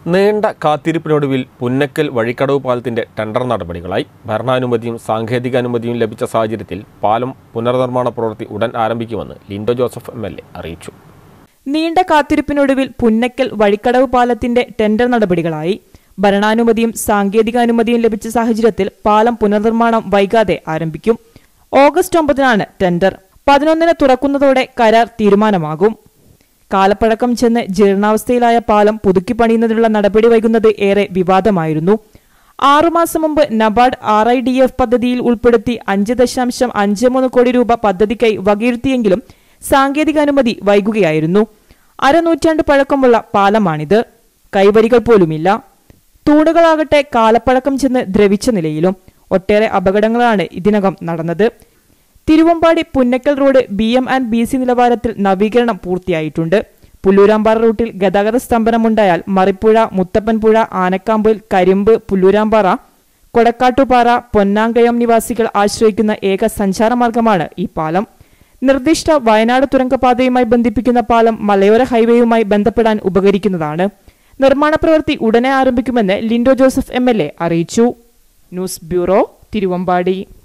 നീണ്ട കാത്തിരിപ്പിനൊടുവിൽ പുന്നക്കൽ വഴിക്കടവ് പാലത്തിന്റെ ടെൻഡർ നടപടികളായി ഭരണാനുമതിയും സാങ്കേതികാനുമതിയും ലഭിച്ച സാഹചര്യത്തിൽ പാലം പുനർനിർമ്മാണ പ്രവൃത്തി ഉടൻ ആരംഭിക്കുമെന്ന് ലിൻഡോ ജോസഫ് എം അറിയിച്ചു നീണ്ട കാത്തിരിപ്പിനൊടുവിൽ പുന്നക്കൽ വഴിക്കടവ് പാലത്തിന്റെ ടെൻഡർ നടപടികളായി ഭരണാനുമതിയും സാങ്കേതികാനുമതിയും ലഭിച്ച സാഹചര്യത്തിൽ പാലം പുനർനിർമ്മാണം വൈകാതെ ആരംഭിക്കും ഓഗസ്റ്റ് ഒമ്പതിനാണ് ടെൻഡർ പതിനൊന്നിന് തുറക്കുന്നതോടെ കരാർ തീരുമാനമാകും കാലപ്പഴക്കം ചെന്ന് ജീർണാവസ്ഥയിലായ പാലം പുതുക്കി പണിയുന്നതിനുള്ള നടപടി വൈകുന്നത് ഏറെ വിവാദമായിരുന്നു ആറുമാസം മുമ്പ് NABARD R I D F പദ്ധതിയിൽ ഉൾപ്പെടുത്തി അഞ്ച് ദശാംശം അഞ്ച് മൂന്ന് കോടി രൂപ പദ്ധതിക്കായി വകയിരുത്തിയെങ്കിലും സാങ്കേതികാനുമതി വൈകുകയായിരുന്നു അരനൂറ്റാണ്ട് പഴക്കമുള്ള പാലമാണിത് കൈവരികൾ പോലുമില്ല തൂണുകളാകട്ടെ കാലപ്പഴക്കം ചെന്ന് ദ്രവിച്ച നിലയിലും ഒട്ടേറെ അപകടങ്ങളാണ് ഇതിനകം നടന്നത് Thiruvambadi Punnakkal road B M and B C നിലവാരത്തിൽ നവീകരണം പൂർത്തിയായിട്ടുണ്ട് പുല്ലൂരാമ്പാറ റൂട്ടിൽ ഗതാഗത സ്തംഭനമുണ്ടായാൽ മറിപ്പുഴ മുത്തപ്പൻപുഴ ആനക്കാമ്പ് കരിമ്പ് പുല്ലൂരാമ്പാറ കൊടക്കാട്ടുപാറ പൊന്നാങ്കയം നിവാസികൾ ആശ്രയിക്കുന്ന ഏക സഞ്ചാരമാർഗമാണ് ഈ പാലം നിർദ്ദിഷ്ട വയനാട് തുരങ്കപാതയുമായി ബന്ധിപ്പിക്കുന്ന പാലം മലയോര ഹൈവേയുമായി ബന്ധപ്പെടാൻ ഉപകരിക്കുന്നതാണ് നിർമ്മാണ പ്രവൃത്തി ഉടനെ ആരംഭിക്കുമെന്ന് ലിൻഡോ ജോസഫ് എം അറിയിച്ചു ന്യൂസ് ബ്യൂറോ തിരുവമ്പാടി